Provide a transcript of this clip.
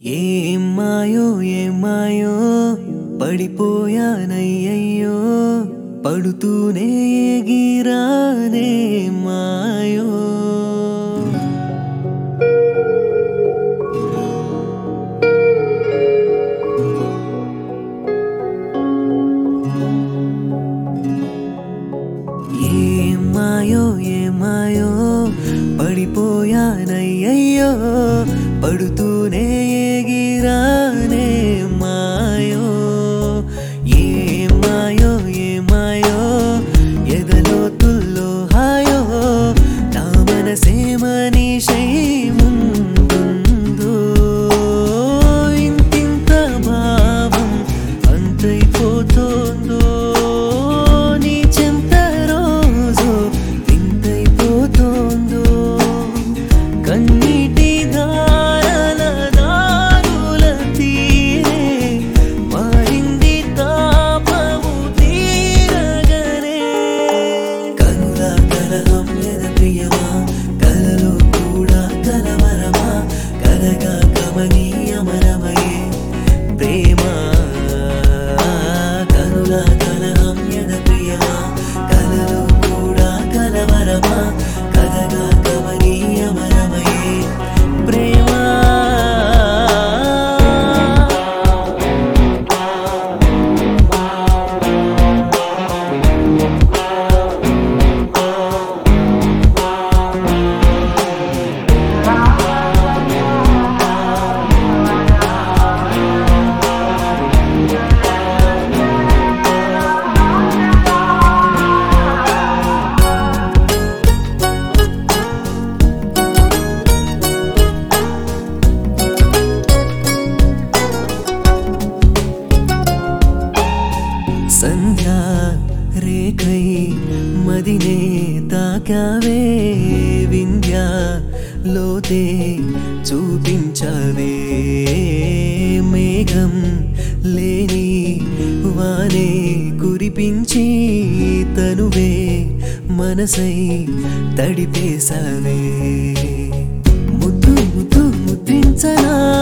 ఏం మాయో ఏం మాయో పడిపోయానయ్యయ్యో పడుతూనే ఎగిరానే మాయో ఏం మాయో ఏం మాయో పడిపోయానయ్యయ్యో పడుతూనే ఎగిరానే మాయో ఏం మాయో ఏం మాయో ఎదలోతుల్లో హాయో నా మనసే మనీషై ముందుందో ఇంతింత భావం అంతైపోతోందో నీ చెంత రోజు వింతైపోతోందో కన్నీటి దారల దారుల తీరే మారింది తాపము తీరగనే కనుల కలహం ఎద ప్రియమా కలలో కూడా కలవరమా కలగా గమనీయమరమయే ప్రేమ కనుల కలహం ఎద ప్రియమా కలలో కూడా కలవరమా కలగా గమనీయమరమయే ప్రేమ సంధ్యా రేఖై మదినే తాకావే వింధ్యా లోతే చూపించవే మేఘం లేని వానే కురిపించి తనువే మనసై తడిపేసవే ముద్దు ముద్దు ముద్రించనా